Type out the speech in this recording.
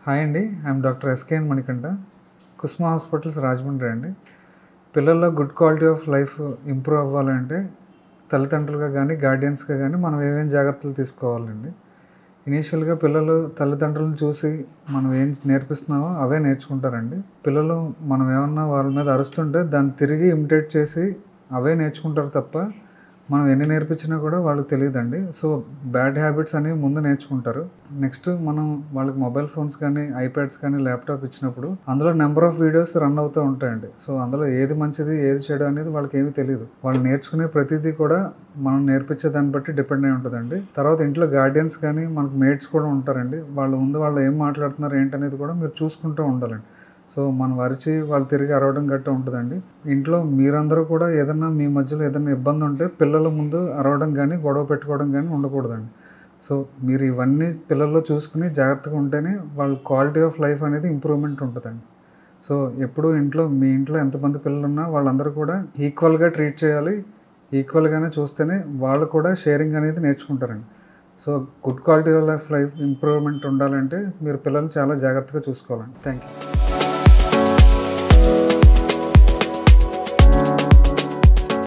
hi అండి I'm doctor S K N Manikanta Kusma hospitals Rajahmundry అండి పిల్లల్లో good quality of life improve అవ్వాలంటే తల్లిదండ్రులుగా కానీ గార్డియన్స్గా కానీ మనం ఏమేం జాగ్రత్తలు తీసుకోవాలండి ఇనీషియల్గా పిల్లలు తల్లిదండ్రులను చూసి మనం ఏం నేర్పిస్తున్నామో అవే నేర్చుకుంటారండి పిల్లలు మనం ఏమన్నా వాళ్ళ మీద అరుస్తుంటే దాన్ని తిరిగి ఇమిటేట్ చేసి అవే నేర్చుకుంటారు తప్ప మనం ఎన్ని నేర్పించినా కూడా వాళ్ళకి తెలియదండి సో బ్యాడ్ హ్యాబిట్స్ అనేవి ముందు నేర్చుకుంటారు నెక్స్ట్ మనం వాళ్ళకి మొబైల్ ఫోన్స్ కానీ ఐప్యాడ్స్ కానీ ల్యాప్టాప్ ఇచ్చినప్పుడు అందులో నెంబర్ ఆఫ్ వీడియోస్ రన్ అవుతూ ఉంటాయండి సో అందులో ఏది మంచిది ఏది చెడు అనేది వాళ్ళకి ఏమీ తెలియదు వాళ్ళు నేర్చుకునే ప్రతిదీ కూడా మనం నేర్పించే దాన్ని బట్టి డిపెండ్ అయి ఉంటుందండి తర్వాత ఇంట్లో గార్డియన్స్ కానీ మనకు మేట్స్ కూడా ఉంటారండి వాళ్ళ ముందు వాళ్ళు ఏం మాట్లాడుతున్నారు ఏంటనేది కూడా మీరు చూసుకుంటూ ఉండాలండి సో మనం అరిచి వాళ్ళు తిరిగి అరవడం గట్ట ఉంటుందండి ఇంట్లో మీరందరూ కూడా ఏదన్నా మీ మధ్యలో ఏదైనా ఇబ్బంది ఉంటే పిల్లల ముందు అరవడం కానీ గొడవ పెట్టుకోవడం కానీ ఉండకూడదండి సో మీరు ఇవన్నీ పిల్లల్లో చూసుకుని జాగ్రత్తగా ఉంటేనే వాళ్ళ క్వాలిటీ ఆఫ్ లైఫ్ అనేది ఇంప్రూవ్మెంట్ ఉంటుందండి సో ఎప్పుడు ఇంట్లో మీ ఇంట్లో ఎంతమంది పిల్లలు ఉన్నా వాళ్ళందరూ కూడా ఈక్వల్గా ట్రీట్ చేయాలి ఈక్వల్గానే చూస్తేనే వాళ్ళు కూడా షేరింగ్ అనేది నేర్చుకుంటారండి so good quality of life life improvement ఉండాలంటే మీరు పిల్లల్ని చాలా జాగ్రత్తగా చూసుకోవాలండి థ్యాంక్ యూ